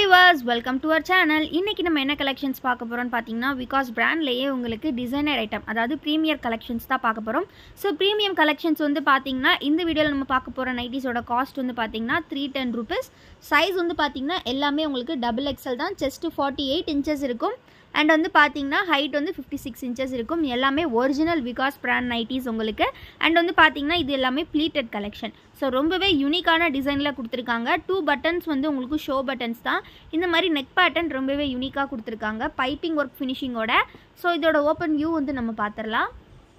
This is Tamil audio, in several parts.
viewers welcome to our channel இன்றைக்கி நம்ம என்ன கலெக்ஷன்ஸ் பார்க்க போகிறோம்னு பார்த்தீங்கன்னா பிகாஸ் பிராண்ட்லேயே உங்களுக்கு டிசைனர் ஐட்டம் அதாவது ப்ரீமியர் கலெக்ஷன்ஸ் தான் பார்க்க போகிறோம் ஸோ ப்ரீமியம் கலெக்ஷன்ஸ் வந்து பார்த்தீங்கன்னா இந்த வீடியோவில் நம்ம பார்க்க போகிற நைட்டிஸோட காஸ்ட் வந்து பார்த்தீங்கன்னா த்ரீ டென் ருபீஸ் சைஸ் வந்து பார்த்தீங்கன்னா எல்லாமே உங்களுக்கு டபுள் எக்ஸல் தான் செஸ்ட்டு ஃபார்ட்டி எயிட் இன்ச்சஸ் இருக்கும் அண்ட் வந்து பார்த்தீங்கன்னா ஹைட் வந்து ஃபிஃப்டி சிக்ஸ் இன்ச்சஸ் இருக்கும் எல்லாமே ஒரிஜினல் விகாஸ் பிராண்ட் நைட்டிஸ் உங்களுக்கு அண்ட் வந்து பார்த்தீங்கன்னா இது எல்லாமே ப்ளீட்டட் கலெக்ஷன் ஸோ ரொம்பவே யூனிக்கான டிசைனில் கொடுத்துருக்காங்க டூ பட்டன்ஸ் வந்து உங்களுக்கு ஷோ பட்டன்ஸ் தான் இந்த மாதிரி நெக் பேட்டர்ன் ரொம்பவே யூனிக்காக கொடுத்துருக்காங்க பைப்பிங் ஒர்க் ஃபினிஷிங்கோட ஸோ இதோட ஓப்பன் வியூ வந்து நம்ம பார்த்துடலாம்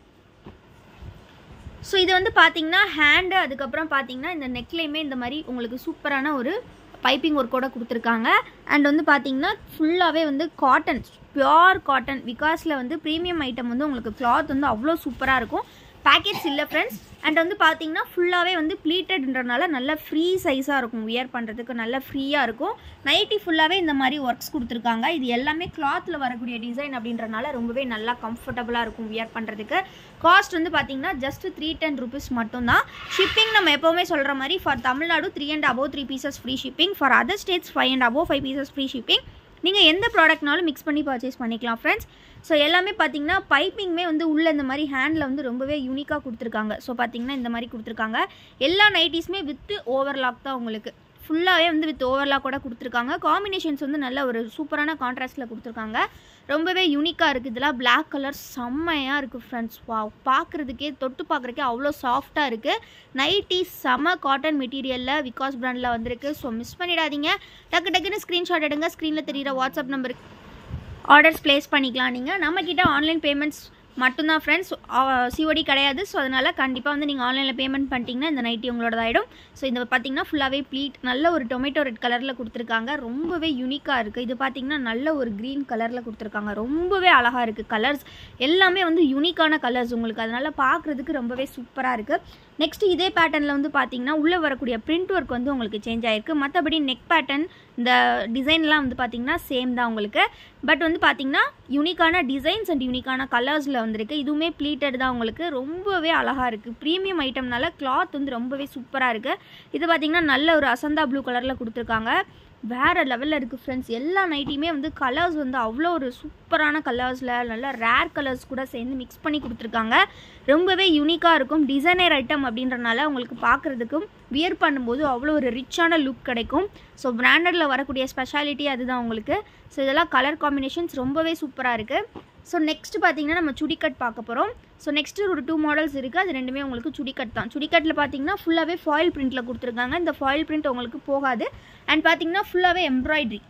ஸோ இது வந்து பார்த்தீங்கன்னா ஹேண்டு அதுக்கப்புறம் பார்த்தீங்கன்னா இந்த நெக்லேயுமே இந்த மாதிரி உங்களுக்கு சூப்பரான ஒரு பைப்பிங் ஒர்க்கோட கொடுத்துருக்காங்க அண்ட் வந்து பார்த்தீங்கன்னா ஃபுல்லாகவே வந்து காட்டன் பியோர் காட்டன் விகாஸில் வந்து ப்ரீமியம் ஐட்டம் வந்து உங்களுக்கு கிளாத் வந்து அவ்வளோ சூப்பராக இருக்கும் பேக்கெட்ஸ் இல்லை ஃப்ரெண்ட்ஸ் அண்ட் வந்து பார்த்தீங்கன்னா ஃபுல்லாகவே வந்து ப்ளீட்டட்ன்றனால நல்ல ஃப்ரீ சைஸாக இருக்கும் வியர் பண்ணுறதுக்கு நல்ல ஃப்ரீயாக இருக்கும் நைட்டி ஃபுல்லாகவே இந்த மாதிரி ஒர்க்ஸ் கொடுத்துருக்காங்க இது எல்லாமே கிளாத்தில் வரக்கூடிய டிசைன் அப்படின்றனால ரொம்பவே நல்லா கம்ஃபர்டபுளாக இருக்கும் வியர் பண்ணுறதுக்கு காஸ்ட் வந்து பார்த்தீங்கன்னா ஜஸ்ட் த்ரீ டென் ருபீஸ் மட்டும்தான் ஷிப்பிங் நம்ம எப்போவுமே சொல்கிற மாதிரி for Tamil Nadu three and above three pieces free shipping for other states five and above five pieces free shipping நீங்கள் எந்த ப்ராடக்ட்னாலும் மிக்ஸ் பண்ணி பர்ச்சேஸ் பண்ணிக்கலாம் ஃப்ரெண்ட்ஸ் ஸோ எல்லாமே பார்த்தீங்கன்னா பைப்பிங்குமே வந்து உள்ள இந்த மாதிரி ஹேண்டில் வந்து ரொம்பவே யூனிக்காக கொடுத்துருக்காங்க ஸோ பார்த்தீங்கன்னா இந்த மாதிரி கொடுத்துருக்காங்க எல்லா நைட்டிஸுமே வித்து ஓவர்லாக் தான் உங்களுக்கு ஃபுல்லாகவே வந்து வித் ஓவர்லாக் கூட கொடுத்துருக்காங்க காம்பினேஷன்ஸ் வந்து நல்ல ஒரு சூப்பரான கான்ட்ராஸ்ட்டில் கொடுத்துருக்காங்க ரொம்பவே யூனிக்காக இருக்குது இதெல்லாம் பிளாக் கலர் செம்மையாக இருக்குது ஃப்ரெண்ட்ஸ் வா பார்க்குறதுக்கே தொட்டு பார்க்குறதுக்கே அவ்வளோ சாஃப்டாக இருக்குது நைட்டி செம காட்டன் மெட்டீரியலில் விகாஸ் பிராண்டில் வந்திருக்கு ஸோ மிஸ் பண்ணிடாதீங்க டக்கு டக்குன்னு ஸ்க்ரீன்ஷாட் எடுங்க ஸ்க்ரீனில் தெரியிற வாட்ஸ்அப் நம்பருக்கு ஆர்டர்ஸ் ப்ளேஸ் பண்ணிக்கலாம் நீங்கள் நம்மக்கிட்ட ஆன்லைன் பேமெண்ட்ஸ் மட்டும்தான் ஃப்ரெண்ட்ஸ் சிஓடி கிடையாது ஸோ அதனால் கண்டிப்பாக வந்து நீங்கள் ஆன்லைனில் பேமெண்ட் பண்ணிட்டீங்கன்னா இந்த நைட்டி உங்களோடதாயிடும் ஸோ இது பார்த்தீங்கன்னா ஃபுல்லாகவே ப்ளீட் நல்ல ஒரு டொமேட்டோ ரெட் கலரில் கொடுத்துருக்காங்க ரொம்பவே யூனிக்காக இருக்குது இது பார்த்தீங்கன்னா நல்ல ஒரு க்ரீன் கலரில் கொடுத்துருக்காங்க ரொம்பவே அழகாக இருக்குது கலர்ஸ் எல்லாமே வந்து யூனிக்கான கலர்ஸ் உங்களுக்கு அதனால் பார்க்குறதுக்கு ரொம்பவே சூப்பராக இருக்குது நெக்ஸ்ட் இதே பேட்டர்னில் வந்து பார்த்தீங்கன்னா உள்ளே வரக்கூடிய பிரிண்ட் ஒர்க் வந்து உங்களுக்கு சேஞ்ச் ஆகிருக்கு மற்றபடி நெக் பேட்டர்ன் இந்த டிசைன்லாம் வந்து பார்த்தீங்கன்னா சேம் தான் உங்களுக்கு பட் வந்து பார்த்தீங்கன்னா யூனிக்கான டிசைன்ஸ் அண்ட் யூனிக்கான கலர்ஸில் வந்திருக்கு இதுவுமே ப்ளீட்டட் தான் உங்களுக்கு ரொம்பவே அழகாக இருக்குது ப்ரீமியம் ஐட்டம்னால கிளாத் வந்து ரொம்பவே சூப்பராக இருக்குது இது பார்த்தீங்கன்னா நல்ல ஒரு அசந்தா ப்ளூ கலரில் கொடுத்துருக்காங்க வேறு லெவலில் இருக்குது ஃப்ரெண்ட்ஸ் எல்லா நைட்டியுமே வந்து கலர்ஸ் வந்து அவ்வளோ ஒரு சூப்பரான கலர்ஸில் நல்ல ரேர் கலர்ஸ் கூட சேர்ந்து மிக்ஸ் பண்ணி கொடுத்துருக்காங்க ரொம்பவே யூனிக்காக இருக்கும் டிசைனர் ஐட்டம் அப்படின்றனால உங்களுக்கு பார்க்குறதுக்கும் வியர் பண்ணும்போது அவ்வளோ ஒரு ரிச்சான லுக் கிடைக்கும் ஸோ பிராண்டடில் வரக்கூடிய ஸ்பெஷாலிட்டி அதுதான் உங்களுக்கு ஸோ இதெல்லாம் கலர் காம்பினேஷன்ஸ் ரொம்பவே சூப்பராக இருக்குது ஸோ நெக்ஸ்ட் பார்த்தீங்கன்னா நம்ம சுடிக்கட் பார்க்க போகிறோம் ஸோ நெக்ஸ்ட்டு ஒரு டூ மாடல்ஸ் இருக்குது அது ரெண்டுமே உங்களுக்கு சுடிக்கட் தான் சுடிக்கட்டில் பார்த்தீங்கன்னா ஃபுல்லாகவே ஃபாயில் பிரிண்ட்டில் கொடுத்துருக்காங்க இந்த ஃபாயில் பிரிண்ட் உங்களுக்கு போகாது அண்ட் பார்த்தீங்கன்னா ஃபுல்லாகவே எம்ப்ராய்ட்ரி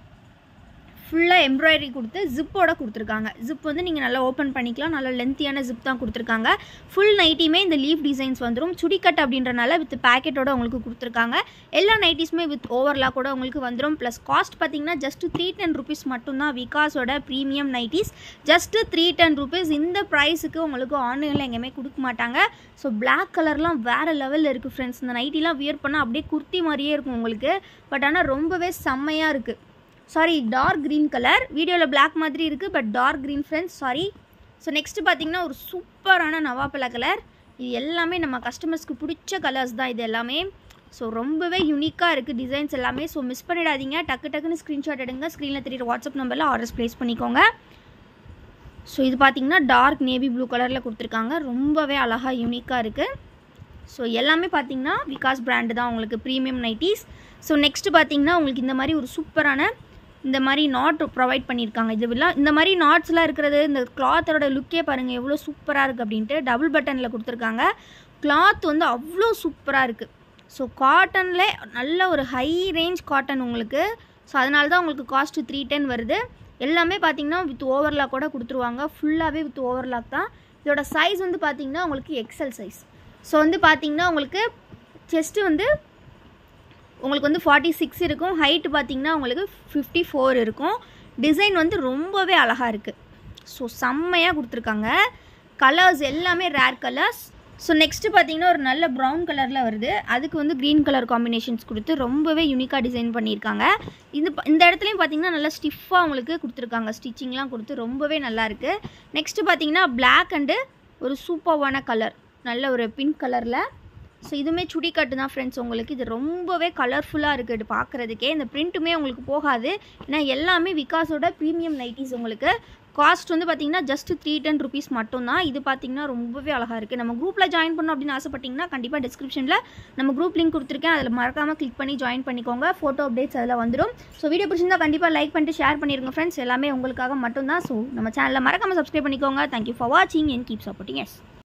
ஃபுல்லாக எம்ப்ராய்டரி கொடுத்து ஜிப்போட கொடுத்துருக்காங்க ஜிப் வந்து நீங்கள் நல்லா ஓப்பன் பண்ணிக்கலாம் நல்லா லென்த்தியான ஜிப் தான் கொடுத்துருக்காங்க ஃபுல் நைட்டியுமே இந்த லீஃப் டிசைன்ஸ் வந்துடும் சுடிக்கட் அப்படின்றனால வித் பேக்கெட்டோட உங்களுக்கு கொடுத்துருக்காங்க எல்லா நைட்டிஸுமே வித் ஓவர்லாக் கூட உங்களுக்கு வந்துடும் ப்ளஸ் காஸ்ட் பார்த்தீங்கன்னா ஜஸ்ட் த்ரீ டென் ருபீஸ் மட்டும்தான் விகாஸோட premium nighties just three ten rupees இந்த ப்ரைஸுக்கு உங்களுக்கு ஆன்லைனில் எங்கேயுமே கொடுக்க மாட்டாங்க ஸோ பிளாக் கலர்லாம் வேறு லெவலில் இருக்குது ஃப்ரெண்ட்ஸ் இந்த நைட்டிலாம் வியர் பண்ணால் அப்படியே குர்த்தி மாதிரியே இருக்கும் உங்களுக்கு பட் ஆனால் ரொம்பவே செம்மையாக இருக்குது சாரி டார்க் க்ரீன் கலர் வீடியோவில் பிளாக் மாதிரி இருக்குது but dark green friends sorry so next பார்த்தீங்கன்னா ஒரு சூப்பரான நவாப்பழ கலர் இது எல்லாமே நம்ம கஸ்டமர்ஸ்க்கு பிடிச்ச கலர்ஸ் தான் இது எல்லாமே ஸோ ரொம்பவே யூனிக்காக இருக்குது டிசைன்ஸ் எல்லாமே ஸோ மிஸ் பண்ணிடாதீங்க டக்கு டக்குன்னு ஸ்க்ரீன்ஷாட் எடுங்க ஸ்க்ரீனில் தெரியுற வாட்ஸ்அப் நம்பரில் ஆர்டர்ஸ் ப்ளேஸ் பண்ணிக்கோங்க ஸோ இது பார்த்தீங்கன்னா டார்க் நேவி ப்ளூ கலரில் கொடுத்துருக்காங்க ரொம்பவே அழகாக யூனிக்காக இருக்குது ஸோ எல்லாமே பார்த்தீங்கன்னா விகாஸ் பிராண்டு தான் உங்களுக்கு ப்ரீமியம் நைட்டிஸ் ஸோ நெக்ஸ்ட்டு பார்த்தீங்கன்னா உங்களுக்கு இந்த மாதிரி ஒரு சூப்பரான இந்த மாதிரி நாட் ப்ரொவைட் பண்ணியிருக்காங்க இதுவெல்லாம் இந்த மாதிரி நாட்ஸ்லாம் இருக்கிறது இந்த கிளாத்தோட லுக்கே பாருங்கள் எவ்வளோ சூப்பராக இருக்குது அப்படின்ட்டு டபுள் பட்டனில் கொடுத்துருக்காங்க கிளாத் வந்து அவ்வளோ சூப்பராக இருக்குது ஸோ காட்டனில் நல்ல ஒரு ஹை ரேஞ்ச் காட்டன் உங்களுக்கு ஸோ அதனால தான் உங்களுக்கு காஸ்ட்டு த்ரீ டென் வருது எல்லாமே பார்த்தீங்கன்னா வித் ஓவர்லாக் கூட கொடுத்துருவாங்க ஃபுல்லாகவே வித் ஓவர்லாக் தான் இதோட சைஸ் வந்து பார்த்தீங்கன்னா உங்களுக்கு எக்ஸல் சைஸ் ஸோ வந்து பார்த்தீங்கன்னா உங்களுக்கு செஸ்ட்டு வந்து உங்களுக்கு வந்து ஃபார்ட்டி சிக்ஸ் இருக்கும் ஹைட்டு பார்த்தீங்கன்னா உங்களுக்கு ஃபிஃப்டி ஃபோர் இருக்கும் டிசைன் வந்து ரொம்பவே அழகாக இருக்குது ஸோ செம்மையாக கொடுத்துருக்காங்க கலர்ஸ் எல்லாமே ரேர் கலர்ஸ் ஸோ நெக்ஸ்ட்டு பார்த்தீங்கன்னா ஒரு நல்ல ப்ரௌன் கலரில் வருது அதுக்கு வந்து க்ரீன் கலர் காம்பினேஷன்ஸ் கொடுத்து ரொம்பவே யூனிக்காக டிசைன் பண்ணியிருக்காங்க இந்த இந்த இடத்துலையும் பார்த்தீங்கன்னா நல்லா ஸ்டிஃபாக உங்களுக்கு கொடுத்துருக்காங்க ஸ்டிச்சிங்லாம் கொடுத்து ரொம்பவே நல்லா இருக்குது நெக்ஸ்ட்டு பார்த்தீங்கன்னா பிளாக் அண்டு ஒரு சூப்பர்வான கலர் நல்ல ஒரு பிங்க் கலரில் ஸோ இதுவுமே சுடி கட்டு தான் ஃப்ரெண்ட்ஸ் உங்களுக்கு இது ரொம்பவே கலர்ஃபுல்லாக இருக்குது இது பார்க்குறதுக்கே இந்த பிரிண்ட்டுமே உங்களுக்கு போகாது ஏன்னா எல்லாமே விகாஸோட ப்ரீமியம் நைட்டிஸ் உங்களுக்கு காஸ்ட் வந்து பார்த்தீங்கன்னா ஜஸ்ட் த்ரீ டென் ருபீஸ் மட்டும்தான் இது பார்த்தீங்கன்னா ரொம்பவே அழகாக இருக்குது நம்ம குரூப்பில் ஜாயின் பண்ணோம் அப்படின்னு ஆசைப்பட்டீங்கன்னா கண்டிப்பாக டிஸ்கிரிப்ஷனில் நம்ம குரூப் லிங்க் கொடுத்துருக்கேன் அதில் மறக்காமல் கிளிக் பண்ணி ஜாயின் பண்ணிக்கோங்க ஃபோட்டோ அப்டேட்ஸ் அதில் வந்துடும் ஸோ வீடியோ பிடிச்சிருந்தா கண்டிப்பாக லைக் பண்ணிட்டு ஷேர் பண்ணிருங்க ஃப்ரெண்ட்ஸ் எல்லாமே உங்களுக்காக மட்டும்தான் ஸோ நம்ம சேனலில் மறக்காமல் சப்ஸ்கிரைப் பண்ணிக்கோங்க தேங்க்யூ ஃபார் வாட்சிங் அண்ட் கீப் சப்போர்ட்டிங் எஸ்